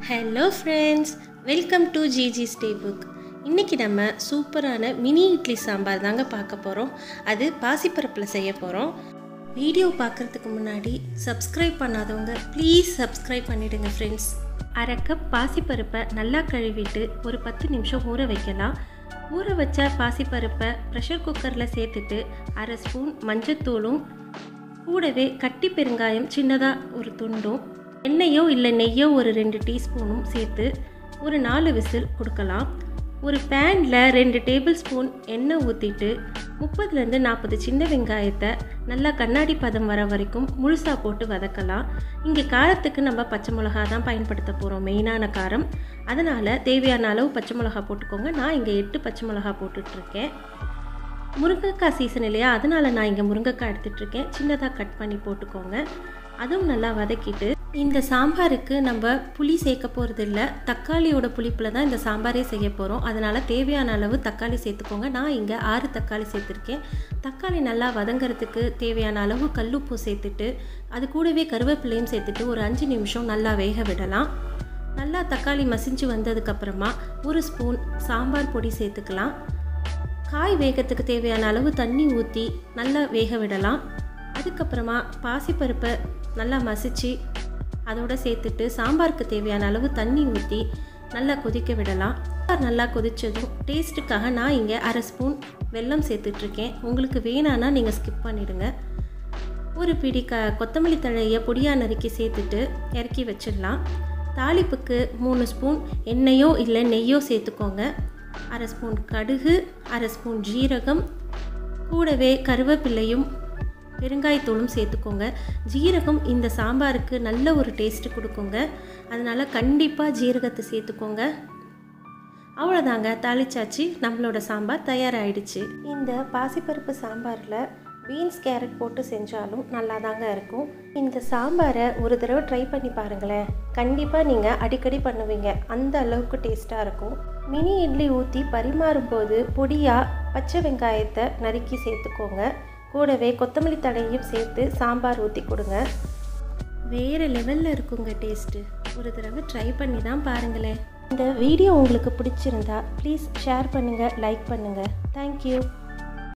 hello friends welcome to GG stay book இன்றைக்கி நம்ம சூப்பரான மினி இட்லி சாம்பார் தாங்க பார்க்க போகிறோம் அது பாசிப்பருப்பில் செய்ய போகிறோம் வீடியோ பார்க்குறதுக்கு முன்னாடி சப்ஸ்கிரைப் பண்ணாதவங்க ப்ளீஸ் சப்ஸ்கிரைப் பண்ணிவிடுங்க ஃப்ரெண்ட்ஸ் அரை கப் பாசிப்பருப்பை நல்லா கழுவிட்டு ஒரு பத்து நிமிஷம் ஊற வைக்கலாம் ஊற வச்ச பாசிப்பருப்பை ப்ரெஷர் குக்கரில் சேர்த்துட்டு அரை ஸ்பூன் மஞ்சத்தூளும் கூடவே கட்டி பெருங்காயம் சின்னதாக ஒரு துண்டும் எண்ணெயோ இல்லை நெய்யோ ஒரு ரெண்டு டீஸ்பூனும் சேர்த்து ஒரு நாலு விசில் கொடுக்கலாம் ஒரு பேனில் ரெண்டு டேபிள் ஸ்பூன் எண்ணெய் ஊற்றிட்டு முப்பதுலேருந்து நாற்பது சின்ன வெங்காயத்தை நல்லா கண்ணாடி பதம் வர வரைக்கும் முழுசாக போட்டு வதக்கலாம் இங்கே காரத்துக்கு நம்ம பச்சை மிளகா தான் பயன்படுத்த போகிறோம் மெயினான காரம் அதனால் தேவையான அளவு பச்சை மிளகா போட்டுக்கோங்க நான் இங்கே எட்டு பச்சை மிளகா போட்டுட்ருக்கேன் முருங்கைக்காய் சீசன் இல்லையா அதனால் நான் இங்கே முருங்கைக்காய் எடுத்துகிட்ருக்கேன் சின்னதாக கட் பண்ணி போட்டுக்கோங்க அதுவும் நல்லா வதக்கிட்டு இந்த சாம்பாருக்கு நம்ம புளி சேர்க்க போகிறது இல்லை தக்காளியோட புளிப்பில் தான் இந்த சாம்பாரே செய்ய போகிறோம் அதனால் தேவையான அளவு தக்காளி சேர்த்துக்கோங்க நான் இங்கே ஆறு தக்காளி சேர்த்துருக்கேன் தக்காளி நல்லா வதங்கிறதுக்கு தேவையான அளவு கல்லுப்பு சேர்த்துட்டு அது கூடவே கருவேப்பிலையும் சேர்த்துட்டு ஒரு அஞ்சு நிமிஷம் நல்லா வேக விடலாம் நல்லா தக்காளி மசிஞ்சு வந்ததுக்கப்புறமா ஒரு ஸ்பூன் சாம்பார் பொடி சேர்த்துக்கலாம் காய் வேகத்துக்கு தேவையான அளவு தண்ணி ஊற்றி நல்லா வேக விடலாம் அதுக்கப்புறமா பாசிப்பருப்பை நல்லா மசிச்சு அதோட சேர்த்துட்டு சாம்பாருக்கு தேவையான அளவு தண்ணி ஊற்றி நல்லா கொதிக்க விடலாம் சாம்பார் நல்லா கொதித்ததும் டேஸ்ட்டுக்காக நான் இங்கே அரை ஸ்பூன் வெல்லம் சேர்த்துட்ருக்கேன் உங்களுக்கு வேணான்னா நீங்கள் ஸ்கிப் பண்ணிவிடுங்க ஒரு பிடி க கொத்தமல்லி தழையை பொடியாக நறுக்கி சேர்த்துட்டு இறக்கி வச்சிடலாம் தாளிப்புக்கு மூணு ஸ்பூன் எண்ணெயோ இல்லை நெய்யோ சேர்த்துக்கோங்க அரை ஸ்பூன் கடுகு அரை ஸ்பூன் ஜீரகம் கூடவே கருவேப்பிலையும் பெருங்காயத்தூளும் சேர்த்துக்கோங்க ஜீரகம் இந்த சாம்பாருக்கு நல்ல ஒரு டேஸ்ட்டு கொடுக்குங்க அதனால் கண்டிப்பாக ஜீரகத்தை சேர்த்துக்கோங்க அவ்வளோதாங்க தாளிச்சாச்சு நம்மளோட சாம்பார் தயாராகிடுச்சு இந்த பாசிப்பருப்பு சாம்பாரில் பீன்ஸ் கேரட் போட்டு செஞ்சாலும் நல்லா தாங்க இருக்கும் இந்த சாம்பாரை ஒரு தடவை ட்ரை பண்ணி பாருங்களேன் கண்டிப்பாக நீங்கள் அடிக்கடி பண்ணுவீங்க அந்த அளவுக்கு டேஸ்ட்டாக இருக்கும் மினி இட்லி ஊற்றி பரிமாறும்போது பொடியாக பச்சை வெங்காயத்தை நறுக்கி சேர்த்துக்கோங்க கூடவே கொத்தமல்லி தழையும் சேர்த்து சாம்பார் ஊற்றி கொடுங்க வேறு லெவலில் இருக்குங்க டேஸ்ட்டு ஒரு தடவை ட்ரை பண்ணி தான் பாருங்களேன் இந்த வீடியோ உங்களுக்கு பிடிச்சிருந்தா ப்ளீஸ் ஷேர் பண்ணுங்கள் லைக் பண்ணுங்கள் தேங்க்யூ